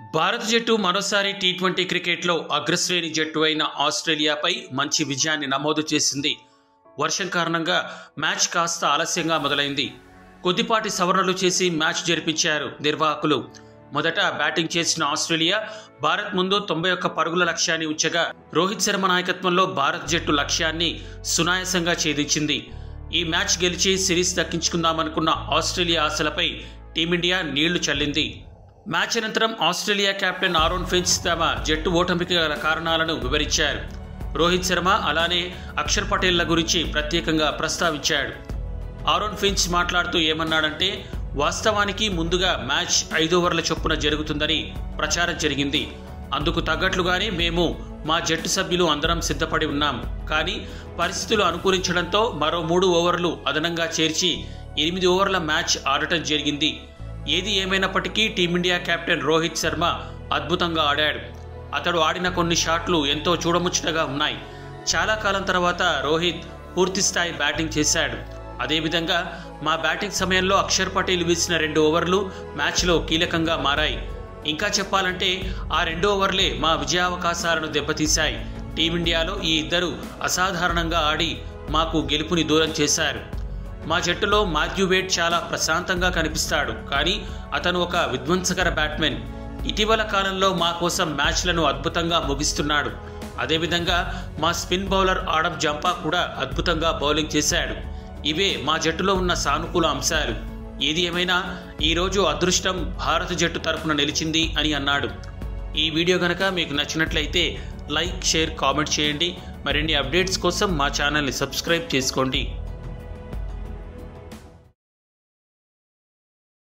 భారత జట్టు మరోసారి టీ ట్వంటీ క్రికెట్లో అగ్రశ్రేణి జట్టు అయిన ఆస్ట్రేలియాపై మంచి విజయాన్ని నమోదు చేసింది వర్షం కారణంగా మ్యాచ్ కాస్త ఆలస్యంగా మొదలైంది కొద్దిపాటి సవరణలు చేసి మ్యాచ్ జరిపించారు నిర్వాహకులు మొదట బ్యాటింగ్ చేసిన ఆస్ట్రేలియా భారత్ ముందు తొంభై ఒక్క పరుగుల లక్ష్యాన్ని ఉంచగా రోహిత్ శర్మ నాయకత్వంలో భారత్ జట్టు లక్ష్యాన్ని సునాయాసంగా ఛేదించింది ఈ మ్యాచ్ గెలిచి సిరీస్ దక్కించుకుందామనుకున్న ఆస్ట్రేలియా ఆశలపై టీమిండియా నీళ్లు చల్లింది మ్యాచ్ అనంతరం ఆస్ట్రేలియా కెప్టెన్ ఆరోన్ ఫించ్ తమ జట్టు ఓటమికి గల కారణాలను వివరించారు రోహిత్ శర్మ అలానే అక్షర్ పటేళ్ల గురించి ప్రత్యేకంగా ప్రస్తావించాడు ఆరోన్ ఫించ్ మాట్లాడుతూ ఏమన్నాడంటే వాస్తవానికి ముందుగా మ్యాచ్ ఐదు ఓవర్ల చొప్పున జరుగుతుందని ప్రచారం జరిగింది అందుకు తగ్గట్లుగానే మేము మా జట్టు సభ్యులు అందరం సిద్ధపడి ఉన్నాం కానీ పరిస్థితులు అనుకూలించడంతో మరో మూడు ఓవర్లు అదనంగా చేర్చి ఎనిమిది ఓవర్ల మ్యాచ్ ఆడటం జరిగింది ఏది ఏమైనప్పటికీ టీమిండియా కెప్టెన్ రోహిత్ శర్మ అద్భుతంగా ఆడాడు అతడు ఆడిన కొన్ని షాట్లు ఎంతో చూడముచ్చటగా ఉన్నాయి చాలా కాలం తర్వాత రోహిత్ పూర్తిస్థాయి బ్యాటింగ్ చేశాడు అదేవిధంగా మా బ్యాటింగ్ సమయంలో అక్షర్ పటేల్ వేసిన రెండు ఓవర్లు మ్యాచ్లో కీలకంగా మారాయి ఇంకా చెప్పాలంటే ఆ రెండు ఓవర్లే మా విజయావకాశాలను దెబ్బతీశాయి టీమిండియాలో ఈ ఇద్దరు అసాధారణంగా ఆడి మాకు గెలుపుని దూరం చేశారు మా జట్టులో మాథ్యూ వేడ్ చాలా ప్రశాంతంగా కనిపిస్తాడు కానీ అతను ఒక విధ్వంసకర బ్యాట్మెన్ ఇటీవల కాలంలో మా కోసం మ్యాచ్లను అద్భుతంగా ముగిస్తున్నాడు అదేవిధంగా మా స్పిన్ బౌలర్ ఆడమ్ జంపా కూడా అద్భుతంగా బౌలింగ్ చేశాడు ఇవే మా జట్టులో ఉన్న సానుకూల అంశాలు ఏది ఏమైనా ఈరోజు అదృష్టం భారత జట్టు తరపున నిలిచింది అని అన్నాడు ఈ వీడియో కనుక మీకు నచ్చినట్లయితే లైక్ షేర్ కామెంట్ చేయండి మరిన్ని అప్డేట్స్ కోసం మా ఛానల్ని సబ్స్క్రైబ్ చేసుకోండి